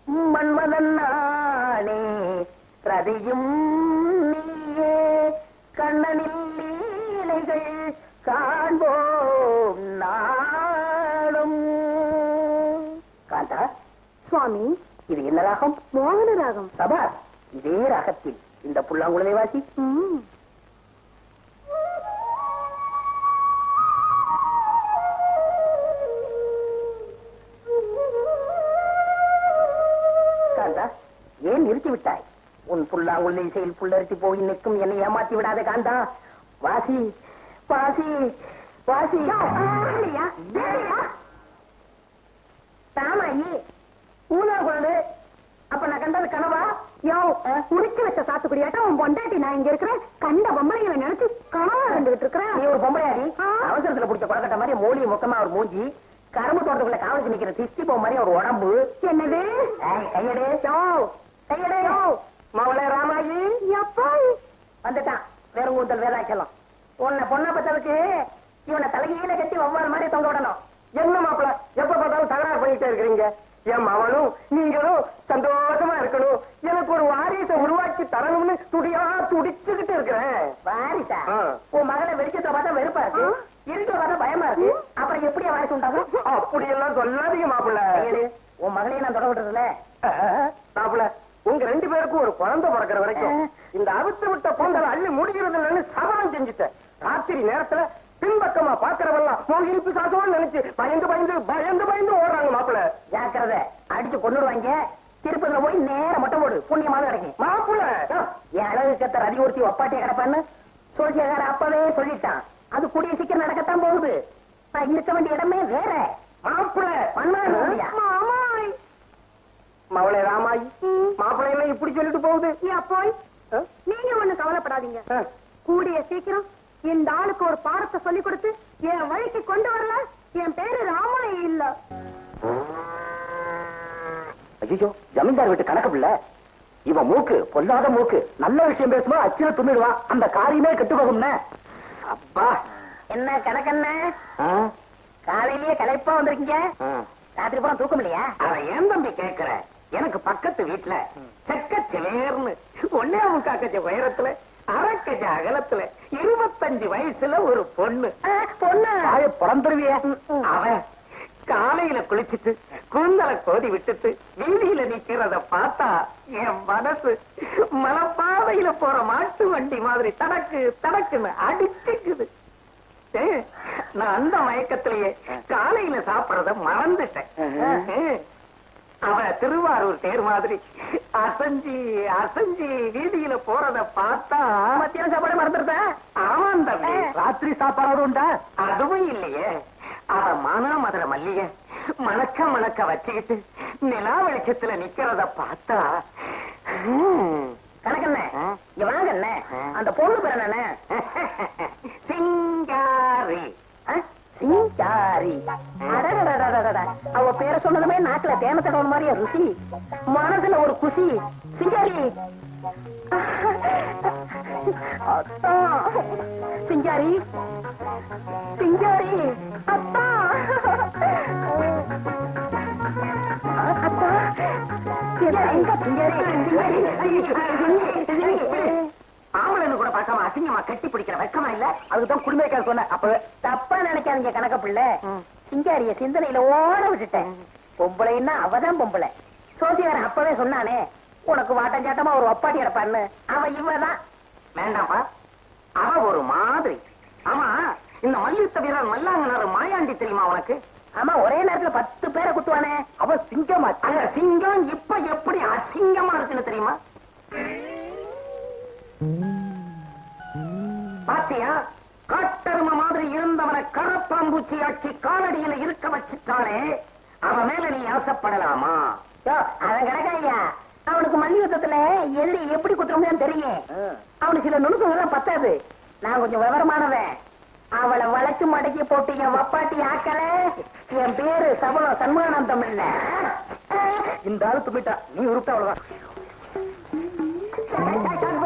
மன்மதன் நானே ரதியும் நீயே கண்ணனில் லீலைகள் காண்போம் நாளும் காந்தா சுவாமி இது என்ன ராகம் மோகன ராகம் சபாஸ் இதே ராகத்தில் இந்த புல்லாங்குழலை வாசி ம். காந்தா ஏன் நிறுத்தி விட்டாய் உன் புல்லாங்குழல் இசையில் புல்லரித்து போய் நிற்கும் என்னை ஏமாத்தி விடாத காந்தா வாசி வாசி வாசி இல்லையா? இல்லையா? தாமாயி ஊதா குழந்தை அப்ப நான் கண்டது கனவா யோ முடிச்சு வச்ச சாத்துக்குடியாட்டம் உன் பொண்டாட்டி நான் இங்க இருக்கிறேன் கண்ட பொம்பளைங்களை நினைச்சு கனவா இருந்துகிட்டு இருக்கிறேன் நீ ஒரு பொம்பளையாடி ஆ. அவசரத்துல பிடிச்ச கொடக்கட்ட மாதிரி மூலிகை மொத்தமா ஒரு மூஞ்சி கரும்பு தோட்டத்துக்குள்ள காவலுக்கு நிக்கிற திஷ்டி போ மாதிரி ஒரு உடம்பு என்னது ஏய், கையடு யோ கையடு மவுள ராமாயி எப்பா வந்துட்டான் வேறுங்கூந்தல் வேதாச்சலம் உன்னை பொண்ணை பத்ததுக்கு இவனை தலைகீழ கட்டி ஒவ்வொரு மாதிரி தொங்க விடணும் என்ன மாப்பிள எப்ப பார்த்தாலும் தகராறு பண்ணிட்டே இருக்கிறீங்க என் மகனும் நீங்களும் சந்தோஷமா இருக்கணும் எனக்கு ஒரு வாரியத்தை உருவாக்கி தரணும்னு துடியா துடிச்சுக்கிட்டு இருக்கிறேன் வாரிசா ஆ. உன் மகளை வெளிச்சத்தை பார்த்தா வெறுப்பா இருக்கு ஆ. இருக்க பார்த்தா பயமா இருக்கு அப்புறம் எப்படி வாரிசு உண்டாகும் அப்படி எல்லாம் சொல்லாதீங்க மாப்பிள கையடு உன் மகளையும் நான் தொட விட்டுறதுல மாப்பிள உங்க ரெண்டு பேருக்கும் ஒரு குழந்தை பிறக்கிற வரைக்கும் இந்த அவுத்து விட்ட பொங்கல் அள்ளி முடிகிறது இல்லைன்னு சபலம் செஞ்சுட்டேன் ராத்திரி நேரத்துல பின்பக்கமா பாக்குறவெல்லாம் மோகினி பிசாசோன்னு நினைச்சு பயந்து பயந்து பயந்து பயந்து ஓடுறாங்க மாப்பிள ஜாக்கிரத அடிச்சு கொண்டுடுவாங்க திருப்பதில போய் நேர மொட்டை போடு புண்ணியமாக கிடைக்கும் மாப்பிள என் அழகு கத்தர் அதிகூர்த்தி ஒப்பாட்டிய கிடப்பான்னு சோசியக்கார அப்பவே சொல்லிட்டான் அது கூடிய சீக்கிரம் நடக்கத்தான் போகுது நான் இருக்க வேண்டிய இடமே வேற மாப்பிள பண்ணாருயா மாமாய் மவளே ராமாயி மாப்பிளை எல்லாம் இப்படி சொல்லிட்டு போகுது எப்போய் ஆ? நீங்க ஒண்ணு கவலைப்படாதீங்க ஆ. கூடிய சீக்கிரம் இந்த ஆளுக்கு ஒரு பாடத்தை சொல்லி கொடுத்து என் வழிக்கு கொண்டு வரல என் பேரு ராமாயி இல்ல ஐயோ ஜமீன்தார் வீட்டு கணக்கு பிள்ளை இவன் மூக்கு பொல்லாத மூக்கு நல்ல விஷயம் பேசுமா அச்சுல துண்ணிடுவான் அந்த காரியமே கெட்டு போகும்னே அப்பா என்ன கணக்கண்ண காலையிலேயே கலைப்பா வந்திருக்கீங்க ராத்திரி பூரா தூக்கம் இல்லையா அவன் ஏன் தம்பி கேக்குற எனக்கு பக்கத்து வீட்டுல செக்க செவேர்னு ஒன்னே முக்காக்கச்ச உயரத்துல அரைக்கச்ச அகலத்துல இருபத்தஞ்சு வயசுல ஒரு பொண்ணு பொண்ணு பிறந்துருவிய அவன் காலையில குளிச்சிட்டு கூந்தல கோதி விட்டுட்டு வீதியில நிக்கிறத பார்த்தா என் மனசு மலப்பாதையில போற மாட்டு வண்டி மாதிரி தடக்கு தடக்குன்னு அடிச்சுக்குது ஏ, நான் அந்த மயக்கத்திலேயே காலையில சாப்பிடறத மறந்துட்டேன் ஏ, அவ திருவாரூர் தேர் மாதிரி அசஞ்சி அசஞ்சி வீதியில போறத பார்த்தா மத்தியான சாப்பாடு மறந்துருந்தா ஆமாம் தம்பி ராத்திரி சாப்பாடு உண்டா அதுவும் இல்லையே அவ மானாமதுர மல்லிய மணக்க மணக்க வச்சுக்கிட்டு நிலா வெளிச்சத்துல நிக்கிறத பார்த்தா ஹம், கணக்கண்ண ஆ? இங்க வாங்க அண்ணே ஆ. அந்த பொண்ணு பேர் என்ன சிங்காரி சிங்காரி அடடடடடடட. அவ பேரை சொன்னதுமே நாக்குல தேன தடவன மாதிரியா ருசி மனசுல ஒரு குசி சிங்காரி அத்தா சிங்காரி சிங்காரி அத்தா அத்தா எங்க சிங்காரி சிங்காரி ஆம்பளைன்னு கூட பார்க்காம அசிங்கமா கட்டி பிடிக்கிற வெக்கமா இல்ல அதுதான் குடிமைக்கார சொன்னேன் அப்பவே தப்பா நினைக்காதீங்க கணக்க பிள்ளை சிங்காரிய சிந்தனையில ஓட விட்டுட்டேன் பொம்பளைன்னா அவதான் பொம்பளை சோசியாரன் அப்பவே சொன்னானே உனக்கு வாட்டஞ்சாட்டமா ஒரு ஒப்பாட்டி கிடப்பான்னு அவ இவதான் வேண்டாம்ப்பா அவ ஒரு மாதிரி ஆமா இந்த மல்யுத்த வீரர் மல்லாங்கனாரு மாயாண்டி தெரியுமா உனக்கு ஆமா ஒரே நேரத்துல பத்து பேரை குத்துவானே அவ சிங்கமா அந்த சிங்கம் இப்ப எப்படி அசிங்கமா இருக்குன்னு தெரியுமா பாத்தியா காட்டெரும மாதிரி இருந்தவனை கரப்பாம்பூச்சி ஆக்கி காலடியில இருக்க வச்சுட்டாலே அவன் மேல நீ ஆசைப்படலாமா யோ, அவன் கிடக்காய்யா அவனுக்கு மல்யுத்தத்துல எதிரி எப்படி குத்துறோம்னு தெரியும் அவனுக்கு சில நுணுக்கங்கள்லாம் பத்தாது நான் கொஞ்சம் விவரமானவன் அவளை வளைச்சு மடக்கி போட்டு என் வப்பாட்டி ஆக்கல என் பேரு சபலம் சண்முகானந்தம் இல்ல இந்த ஆளு தும்பிட்டா நீ உருட்ட அவ்வளவுதான்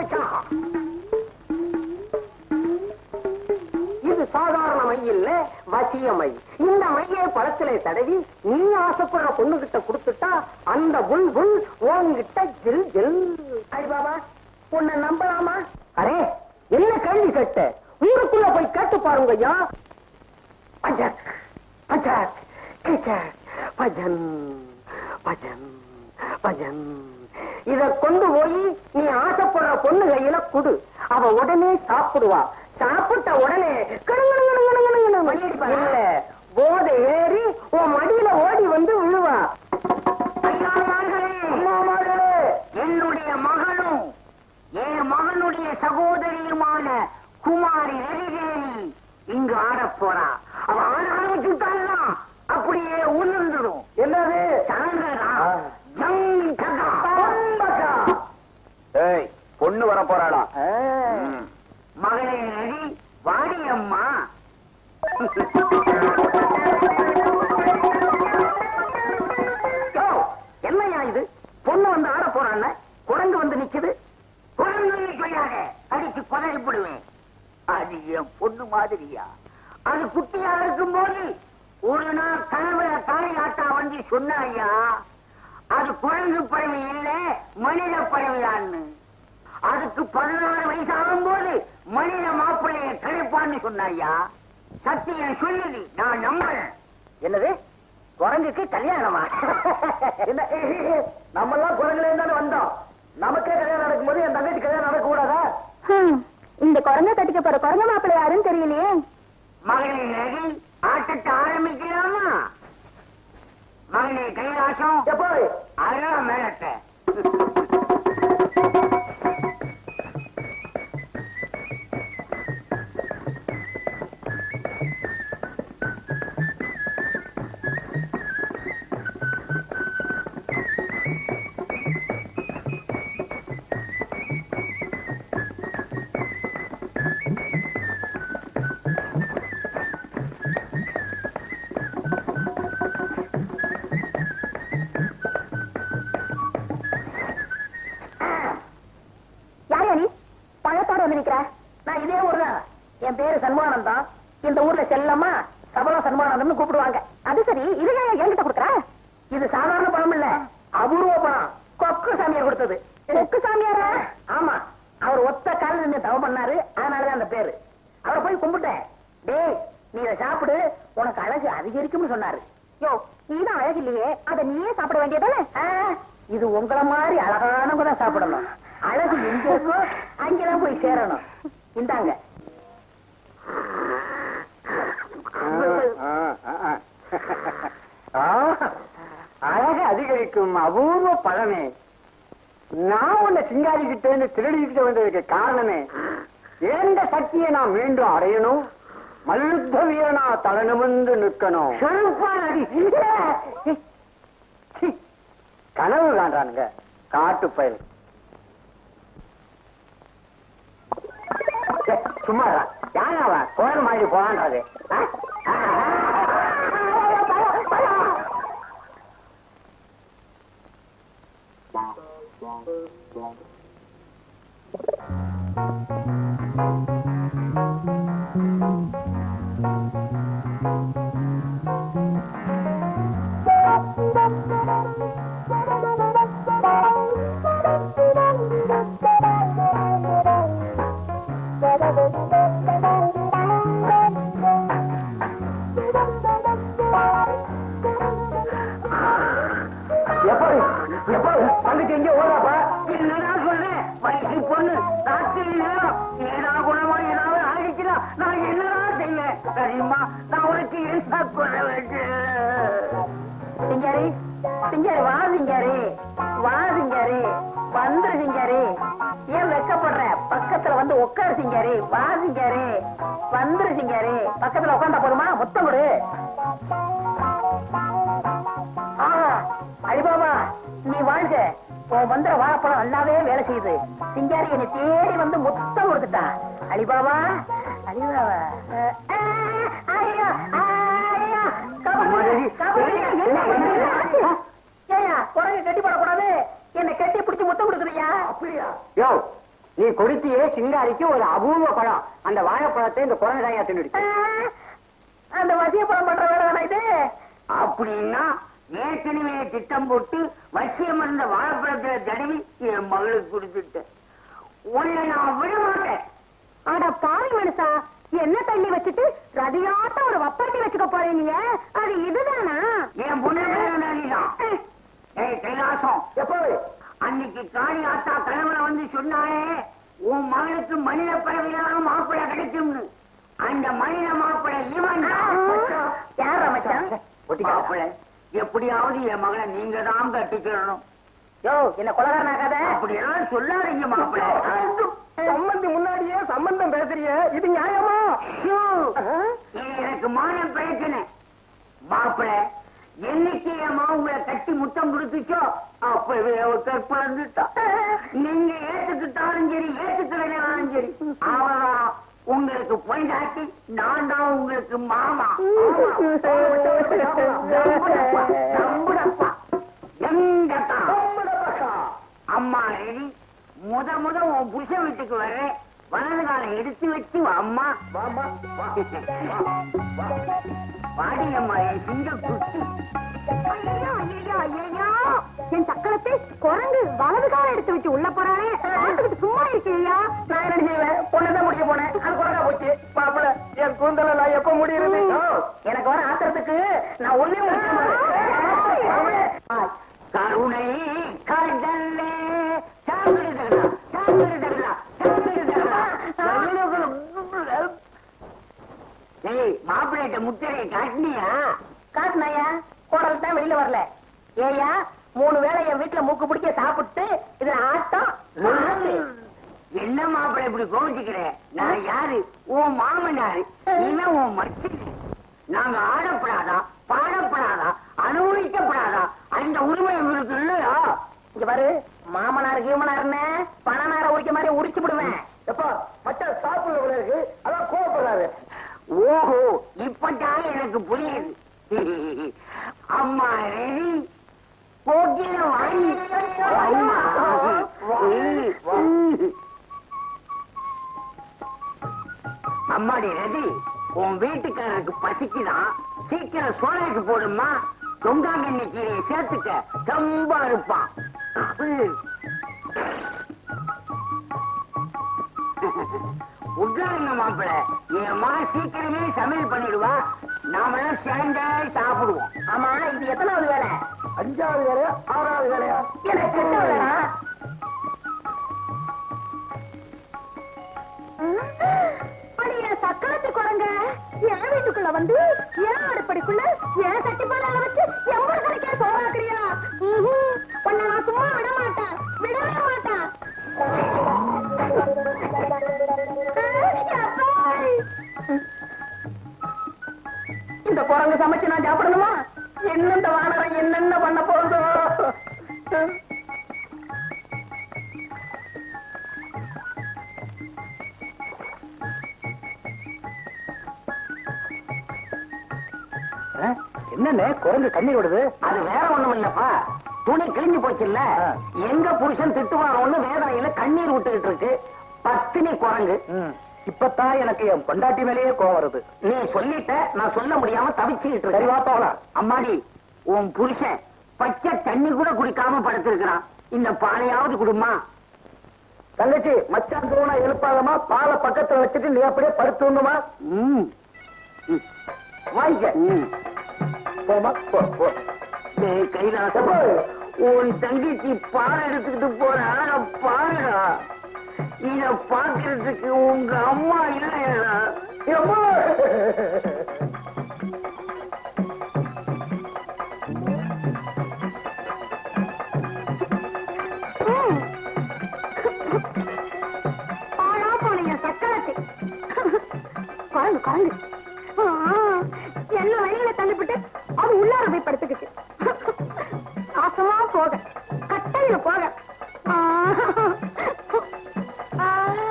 இது சாதாரண மை இல்ல வசியமை இந்த மையை பழத்திலே தடவி நீ ஆசைப்படுற பொண்ணு கிட்ட கொடுத்துட்டா அந்த புல் புல் உன்கிட்ட ஜில் ஜில் அடி பாபா உன்னை நம்பலாமா அரே என்ன கேள்வி கேட்ட ஊருக்குள்ள போய் கேட்டு பாருங்க ஐயா பஜக் பஜக் கிச்சக் பஜன் பஜன் பஜன் இத கொண்டு போய் நீ ஆசைப்படுற பொண்ணு கையில குடு அவ உடனே சாப்பிடுவா சாப்பிட்ட உடனே மணியடி பாரா? இல்ல போதை ஏறி உன் மடியில ஓடி வந்து விழுவா அம்மாமார்களே, என்னுடைய மகனும் என் மகனுடைய சகோதரியுமான குமாரி ரவிதேவி இங்கு ஆடப் போறா அவ ஆட ஆரம்பிச்சுட்டாள்னா அப்படியே உணர்ந்துடும் என்னது சலங்கடா ஆ. ஜங் சகா. பம்பக்கா. ஏய் பொண்ணு வர போறாளாம் ஆ. மகளே ரவி வாடி அம்மா யோ, என்னய்யா இது பொண்ணு வந்து ஆட போறான்னு குரங்கு வந்து நிக்குது குழந்தை கொள்ளாத அடிச்சு கொலைப்படுவேன் அது என் பொண்ணு மாதிரியா அது குட்டியா இருக்கும்போது ஒரு நாள் கனவுல தாலியாட்டா வந்து சொன்னாயா அது குழந்தை பறவை இல்ல மனித பறவையான்னு அதுக்கு பதினாறு வயசு ஆகும்போது மனித மாப்பிள்ளைய கிடைப்பான்னு சொன்னாயா சத்தியம் சொல்லுது நான் நம்புறேன் என்னது குரங்குக்கு கல்யாணமா என்ன நம்ம எல்லாம் குரங்குல தானே வந்தோம் நமக்கே கல்யாணம் நடக்கும்போது என் தங்கச்சி கல்யாணம் நடக்க கூடாதா ஹம், இந்த குரங்க கட்டிக்க போற குரங்க மாப்பிள்ளை யாருன்னு தெரியலையே மகனே ரவி ஆட்டத்தை ஆரம்பிக்கலாமா மகனே கைலாசம் எப்போ அதான் மேலத்தை யார் நீ பழத்தோட வந்து நிக்கிற நான் இதே ஊர் தான் என் பேரு சண்முகானந்தம் இந்த ஊர்ல செல்லம்மா சபலம் சண்முகானந்தம்னு கூப்பிடுவாங்க அது சரி இது ஏன் என்கிட்ட கொடுக்குற இது சாதாரண பணம் இல்ல அபூர்வ பணம் கொக்கு சாமியார் கொடுத்தது கொக்கு சாமியாரா ஆமா அவர் ஒத்த காலில் நின்று தவம் பண்ணாரு அதனாலதான் அந்த பேரு அவரை போய் கும்பிட்டேன் டேய் நீ இதை சாப்பிடு உனக்கு அழகு அதிகரிக்கும்னு சொன்னாரு யோ நீதான் அழகு இல்லையே அதை நீயே சாப்பிட வேண்டியதானே ஆ, இது உங்கள மாதிரி அழகானவங்க தான் சாப்பிடணும் அழகு எங்க இருக்கோ அங்கதான் போய் சேரணும் இந்தாங்க அழக அதிகரிக்கும் அபூர்வ பழமே நான் உன்னை சிங்காரிக்கிட்டேன்னு திருடிக்கிட்டு வந்ததுக்கு காரணமே ஏந்த சக்தியை நான் மீண்டும் அடையணும் மல்யுத்த வீரனா தலனுமிந்து நிற்கணும் செருப்பாடி. சி, கனவு காண்றானுங்க காட்டு பயல் சும்மா யாராவா கோயில் மாதிரி போறான்றது ஆ? எப்படி எப்படி தங்கச்சி எங்க ஓடாப்பா என்னடா சொல்றேன் வயசு பொண்ணு ராத்திரி நேரம் ஏதா குணமா ஏதாவது ஆகிக்கிறா நான் என்னடா செய்ய தெரியுமா நான் உனக்கு என்ன பண்ண வேண்டும் சிங்காரி சிங்காரி வா சிங்காரி வா சிங்காரி வந்துரு சிங்காரி ஏன் வெக்கப்படுற பக்கத்துல வந்து உட்காரு சிங்காரி வா சிங்காரி வந்துரு சிங்காரி பக்கத்துல உட்காந்தா போதுமா முத்தம் கொடு ஆஹா அலிபாபா நீ வாழ்க உன் மந்திர வாழைப்பழம் நல்லாவே வேலை செய்யுது சிங்காரி என்னை தேடி வந்து முத்தம் கொடுத்துட்டான் அலிபாபா அலிபாபா அஹ், அஹ், ஐயோ, ஐயோ, காப்பாத்துங்க, காப்பாத்துங்க, என்ன பண்றீங்க? ஏய்யா, குரங்கு கட்டி போடக்கூடாது என்னை கட்டி பிடிச்சு முத்தம் கொடுக்குறியா அப்படியா யோ நீ கொடுத்தியே சிங்காரிக்கு ஒரு அபூர்வ பழம் அந்த வாழைப்பழத்தை இந்த குழந்தை தாயா தின்னுடுச்சு அந்த வசிய படம் பண்ற வேலை தானே இது அப்படின்னா ஏற்கனவே திட்டம் போட்டு வசியம் இருந்த வாழைப்பழத்துல தடவி என் மகளுக்கு கொடுத்துட்டேன் உன்னை நான் விட மாட்டேன் அட பாவி மனுஷா என்ன தள்ளி வச்சுட்டு ரதியாட்ட ஒரு வப்பாட்டி வச்சுக்க போறீங்க அது இதுதானா என் பொண்ணு மேலதான் ஏய் கைலாசம் எப்போ அன்னைக்கு காளி ஆத்தா கணவனை வந்து சொன்னாலே உன் மகளுக்கு மனித பறவையான மாப்பிள்ளை கிடைக்கும்னு அந்த மனித மாப்பிள்ளை இவன் யார் அமைச்சான் மாப்பிள்ளை எப்படியாவது என் மகளை நீங்க தான் கட்டிக்கிறணும் யோ என்ன கொலகாரனாக்காத அப்படியெல்லாம் சொல்லாதீங்க மாப்பிள்ளை சம்பந்தி முன்னாடியே சம்பந்தம் பேசுறிய இது நியாயமா ஐயோ, இது எனக்கு மானம் பிரச்சனை மாப்பிள்ளை என்னைக்கு என் மா உங்களை கட்டி முத்தம் கொடுத்துச்சோ அப்பவே அவ கற்பழந்துட்டா நீங்க ஏத்துக்கிட்டாலும் சரி ஏத்துக்கலைனாலும் சரி அவதான் உங்களுக்கு பொண்டாட்டி நான் தான் உங்களுக்கு மாமா நம்புடப்பா, நம்புடப்பா. எங்கப்பா? அம்மா ரெடி முத முத உன் புருஷன் வீட்டுக்கு வர்றேன் வலது காலை எடுத்து வச்சு வா, அம்மா வாடி அம்மா என் சிங்க குட்டி ஐயோ, ஐயோ, ஐயோ. என் சக்கரத்தை குரங்கு வலது கால எடுத்து வச்சு உள்ள போறானே பார்த்துக்கிட்டு சும்மா இருக்கியா நான் என்ன செய்வேன் பொண்ணதான் முடிக்க போனேன் அது குறைக்கா போச்சு மாப்பிள என் கூந்தல நான் எப்ப முடியுறது எனக்கு வர ஆத்திரத்துக்கு நான் ஒண்ணே கருணை கடல்லே சாப்பிடு தகடா சாப்பிடு தகடா சாப்பிடு தகடா ஏய் மாப்பிள்ளைட்ட முத்திரையை காட்டினியா காட்டுனாயா குரல் தான் வெளியில வரல ஏயா மூணு வேளை என் வீட்டுல மூக்கு பிடிக்க சாப்பிட்டு இதுல ஆட்டம் ஆசை. என்ன மாப்பிள்ளை இப்படி கோவிச்சுக்கிற நான் யாரு உன் மாமனாரு நீங்க உன் மச்சி நாங்க ஆடப்படாதா பாடப்படாதா அனுபவிக்கப்படாதா அந்த உரிமை உங்களுக்கு இல்லையா இங்க பாரு மாமனார் கீமனார்னு பணனார உரிக்க மாதிரி உரிச்சு விடுவேன் எப்பா மச்சான் சாப்பிடுற போல இருக்கு அதான் கோவப்படுறாரு ஓஹோ இப்பதான் எனக்கு புரியுது அம்மா ரெடி போக்கில வாங்கி வாம்மா. அம்மாடி ரெடி உன் வீட்டுக்காரருக்கு பசிக்குதான் சீக்கிரம் சோலைக்கு போடுமா தொங்காங்கண்ணி கீரையை சேர்த்துக்க ரொம்ப இருப்பான் உட்காருங்க மாப்பிள்ள என் மா சீக்கிரமே சமையல் பண்ணிடுவா நாமெல்லாம் சேர்ந்தே சாப்பிடுவோம் ஆமா இது எத்தனாவது வேலை அஞ்சாவது வேலையா ஆறாவது வேலையா எனக்கு எத்தனை அடிய சக்கரத்து குரங்க என் வீட்டுக்குள்ள வந்து என் அடுப்படிக்குள்ள என் சட்டி பாலால வச்சு எவ்வளவு கணக்கே சோறாக்குறியா உன்னை நான் சும்மா விட மாட்டேன் விடவே மாட்டேன் அப்பாய். இந்த குரங்கு சமைச்சு நான் சாப்பிடணுமா என்ன இந்த வானரம் என்னென்ன பண்ண போகுதோ என்னன்னு குரங்கு கண்ணீர் விடுது அது வேற ஒண்ணும் இல்லப்பா துணி கிழிஞ்சு போச்சு இல்ல ஆ. எங்க புருஷன் திட்டுவானோன்னு வேதனையில கண்ணீர் விட்டுக்கிட்டு இருக்கு பத்தினி குரங்கு இப்பதான் எனக்கு என் பொண்டாட்டி மேலேயே கோவம் வருது நீ சொல்லிட்ட நான் சொல்ல முடியாம தவிச்சுக்கிட்டு சரி வா இருக்கேன் போகலாம் அம்மாடி உன் புருஷன் பச்சை தண்ணி கூட குடிக்காம படுத்திருக்கிறான் இந்த பாலையாவது குடுமா தங்கச்சி மச்சான் தூணா எழுப்பாதமா பாலை பக்கத்துல வச்சுட்டு நீ அப்படியே படுத்துணுமா ம் ம். வாங்கிக்க ம். போமா போ போ டேய் கைலாசம் உன் தங்கச்சி பால் எடுத்துக்கிட்டு போற அழக பாருடா இத பாக்குறதுக்கு உங்க அம்மா இல்லையா எம்மா! ஆனா போன என் சக்கரத்தை குரங்கு குரங்கு ஆ, என்ன வெளியில தள்ளிவிட்டு அது உள்ளார போய் படுத்துக்கிச்சு நாசமா போக கட்டையில போக ஆ, ஆ,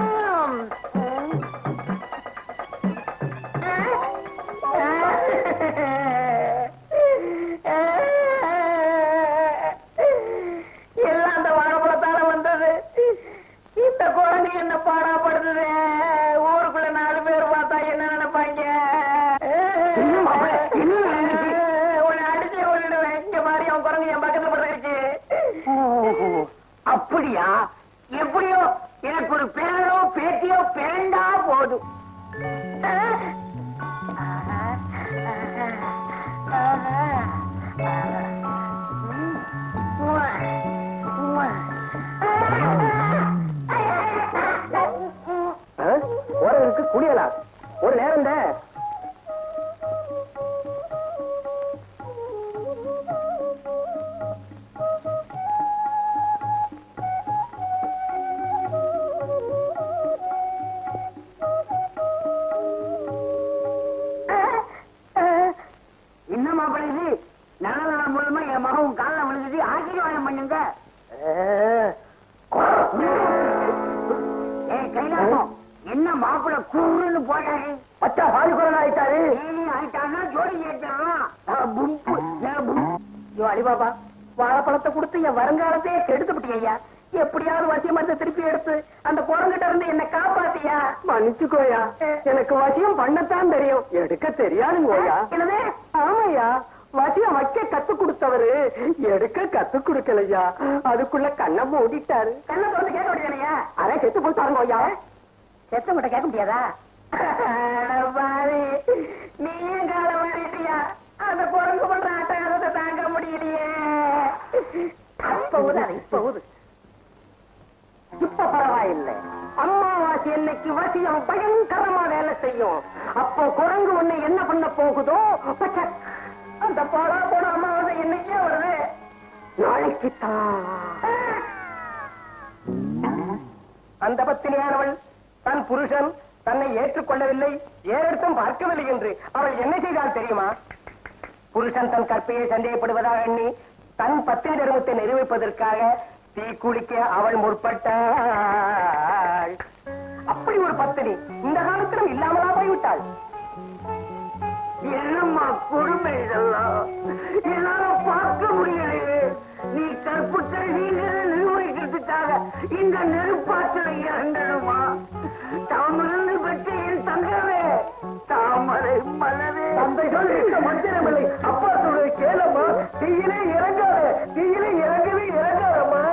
எல்லாம் அந்த வாழைப்பழத்தால வந்தது இந்த குழந்தை என்ன பாடாப்படுது ஊருக்குள்ள நாலு பேர் பார்த்தா என்ன நினைப்பாங்க எப்படியா எப்படியோ எனக்கு ஒரு பேரனோ பேத்தியோ பிறந்தா போதும் ஓரங்களுக்கு குடியலாம் ஒரு நேரம் தான் என்ன மாப்பிள்ளை இது நல்ல நாள் மூலமா என் மகன் காலில் விழுந்தது ஆசீர்வாதம் பண்ணுங்க ஏய் கைலாசம் என்ன மாப்பிள்ளை குருன்னு போட்டாரு பச்சா பாதி குரல் ஆயிட்டாரு ஏய் ஆயிட்டான்னா ஜோடி ஏற்றான் ஐயோ அலிபாபா வாழைப்பழத்தை கொடுத்து என் வருங்காலத்தையே கெடுத்து ஐயா எப்படியாவது வசியம் மருந்து திருப்பி எடுத்து அந்த குரங்கிட்ட இருந்து என்ன காப்பாத்தியா மன்னிச்சுக்கோயா எனக்கு வசியம் பண்ணத்தான் தெரியும் எடுக்க தெரியாதுங்கோயா என்னது ஆமாய்யா வசியம் வைக்க கத்து கொடுத்தவரு எடுக்க கத்து கொடுக்கலையா அதுக்குள்ள கண்ணை மூடிட்டாரு கண்ணை திறந்து கேட்க முடியாதையா அதான் செத்து போட்டாருங்கோயா செத்தவங்கிட்ட கேட்க முடியாதா பாரு நீயும் கால மாறிட்டியா அந்த குரங்கு பண்ற ஆட்டகாரத்தை தாங்க முடியலையே இப்ப ஊது அது இப்ப ஊது இப்ப பரவாயில்லை அம்மாவாசி என்னைக்கு வசியம் பயங்கரமா வேலை செய்யும் அப்போ குரங்கு ஒண்ணு என்ன பண்ண போகுதோ பச்சக். அந்த போடா போட அம்மாவாசை என்னைக்கே வருது நாளைக்கு அந்த பத்தினியானவள் தன் புருஷன் தன்னை ஏற்றுக்கொள்ளவில்லை ஏறெடுத்தும் பார்க்கவில்லை என்று அவள் என்ன செய்தால் தெரியுமா புருஷன் தன் கற்பையை சந்தேகப்படுவதாக எண்ணி தன் பத்தினி தர்மத்தை நிரூபிப்பதற்காக தீக்குளிக்க அவள் முற்பட்டாள் அப்படி ஒரு பத்தினி இந்த காலத்திலும் இல்லாமலா போய்விட்டாள் என்னம்மா கொடுமை இதெல்லாம் என்னால பார்க்க முடியலையே நீ கற்புற்ற நீங்களே நிர்வகிக்கிறதுக்காக இந்த நெருப்பாற்றலை இறங்கணுமா தாமிருந்து பெற்ற என் தங்கமே தாமரை மலரே தந்தை சொல்லிட்ட மந்திரமில்லை அப்பா சொல்றது கேளம்மா தீயிலே இறங்காத தீயிலே இறங்கவே இறங்காதம்மா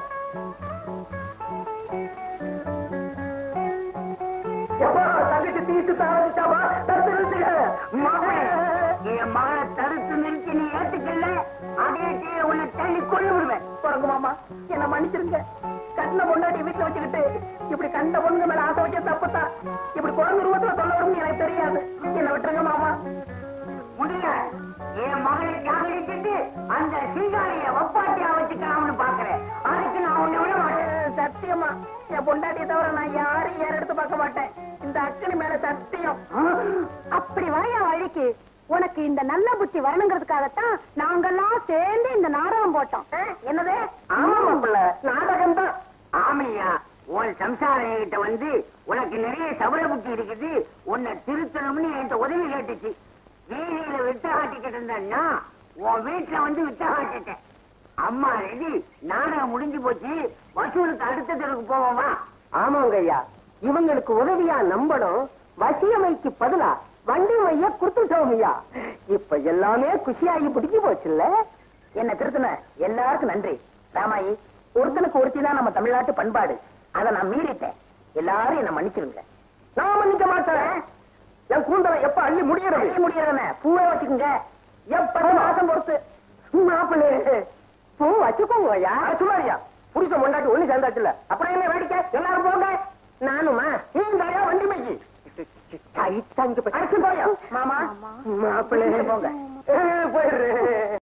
எப்பா தங்கச்சி தீட்டு தாரதிச்சாமா தடுத்து நிறுத்துக மகனே, என் மகனை தடுத்து நிறுத்தி நீ ஏத்துக்கல அதே தீய உன்னை தள்ளி கொண்டு விடுவேன் குரங்கு மாமா என்ன மன்னிச்சிருங்க கட்டின பொண்டாட்டி வீட்டுல வச்சுக்கிட்டு இப்படி கண்ட பொண்ணுங்க மேல ஆசை வச்ச தப்புதான் இப்படி குரங்கு ரூபத்துல சொல்ல வரும்னு எனக்கு தெரியாது என்ன விட்டுருங்க மாமா முடியல என் மகனை காதலிச்சுட்டு அந்த சீகாரிய ஒப்பாட்டியா வச்சுக்கலாம்னு பாக்குறேன் அதுக்கு நான் உன்னை விட மாட்டேன் அஹ், சத்தியமா என் பொண்டாட்டியை தவிர நான் யாரையும் ஏற எடுத்து பார்க்க மாட்டேன் இந்த அக்கனி மேல சத்தியம் அப்படி வாயா வழிக்கு உனக்கு இந்த நல்ல புத்தி வரணுங்கிறதுக்காகத்தான் நாங்கெல்லாம் சேர்ந்து இந்த நாடகம் போட்டோம் அஹ், என்னது ஆமா மாப்பிள்ள நாடகம் தான் ஆமையா உன் சம்சாரிகிட்ட வந்து உனக்கு நிறைய சபல புத்தி இருக்குது உன்னை திருத்தணும்னு என்கிட்ட உதவி கேட்டுச்சு வீதியில விட்ட காட்டிக்கிட்டு இருந்தேன்னா உன் வீட்டுல வந்து விட்ட காட்டிட்டேன் அம்மா ரெடி நாடகம் முடிஞ்சு போச்சு வசூலுக்கு அடுத்த தெருக்கு போவோமா ஆமாங்க ஐயா இவங்களுக்கு உதவியா நம்பணும் வசியமைக்கு பதிலா வண்டி மைய குடுத்துட்டோம் ஐயா இப்ப எல்லாமே குஷியாகி பிடிச்சு போச்சுல்ல என்ன திருத்தின எல்லாருக்கும் நன்றி ராமாயி ஒருத்தனுக்கு ஒருத்தி தான் நம்ம தமிழ்நாட்டு பண்பாடு அதை நான் மீறிட்டேன் எல்லாரும் என்ன மன்னிச்சிருங்க நான் மன்னிக்க மாட்டேன் என் கூந்தலை எப்ப அள்ளி முடியறது செய்ய முடியாதுன்னு பூவே வச்சுக்கோங்க எப்ப மாசம் பொறுத்து மாப்பிள்ளை பூ வச்சுக்கோங்க ஐயா சும்மாரியா புருஷ முண்டாட்டி ஒண்ணு சேர்ந்தாச்சுல அப்புறம் என்ன வேடிக்கை எல்லாரும் போங்க நானுமா நீங்க வண்டி மைக்கு அடிச்சு போயா மாமா மாப்பிள்ளை போங்க. போயிடுறேன்